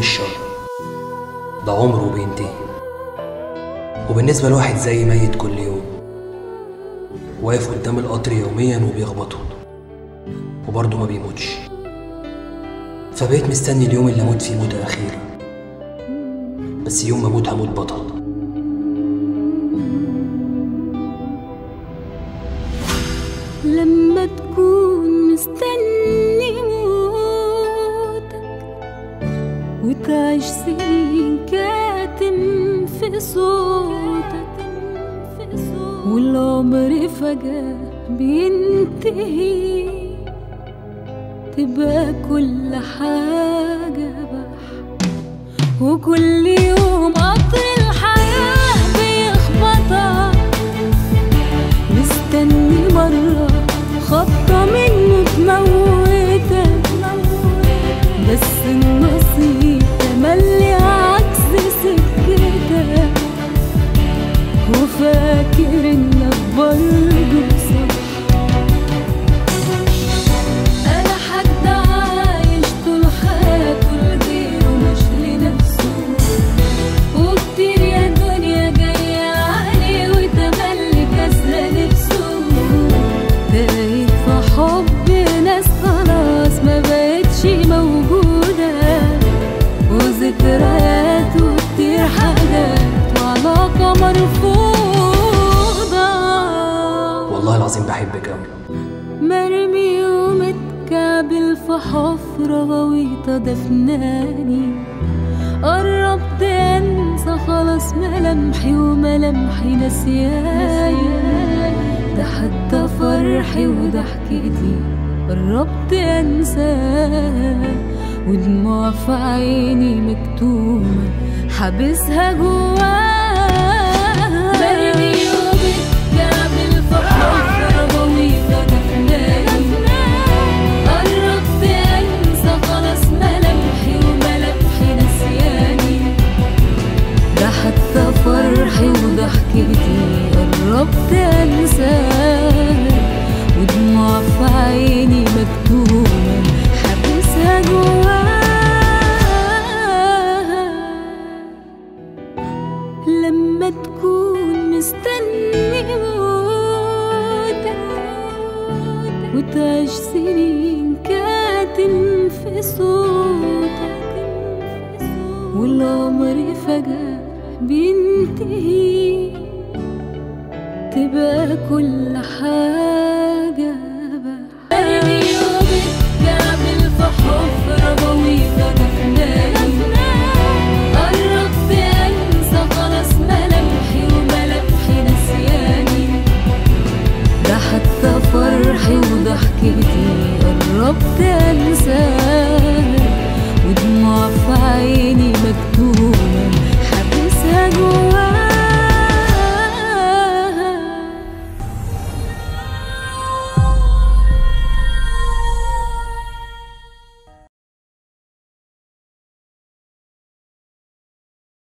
الشر ده عمره بينتهي وبالنسبة لواحد زي ميت كل يوم واقف قدام القطر يوميا وبيخبطه وبرضه ما بيموتش فبقيت مستني اليوم اللي اموت فيه موتة أخيرة بس يوم ما اموت هموت بطل لما تكون مستني موتك وتعيش سنين كاتم في صوتك والعمر فجأة بينتهي تبقى كل حاجة بح وكل يوم قطر الحياة بيخبطك مستني مرة خطة منه تموتك بس النصيب تملي عكس سكتك وفاكر انك برضه صح انا حد عايش طول حياته لغيره مش لنفسه وكتير يا دنيا جاية عليه وتملي كسرة نفسه تايه في حب ناس خلاص ما بقتش موجودة وذكرياته كتير حاجات وعلاقة مرفوضة والله العظيم بحبك أوي مرمي ومتكعبل في حفرة غويطة دفناني قربت انسى خلاص ملامحي وملامحي نسياني ده حتى فرحي وضحكتي قربت انساها ودموع في عيني مكتومة حابسها جواها مرمي ومتكعبل في حفرة غويطة دفناني قربت انسى خلاص ملامحي وملامحي نسياني ده حتى فرحي وضحكتي قربت انساها ودموع في عيني مكتومة حابسها جواها لما تكون مستني موتك وتعيش سنين كاتم في صوتك والعمر فجأة بينتهي تبقى كل حاجة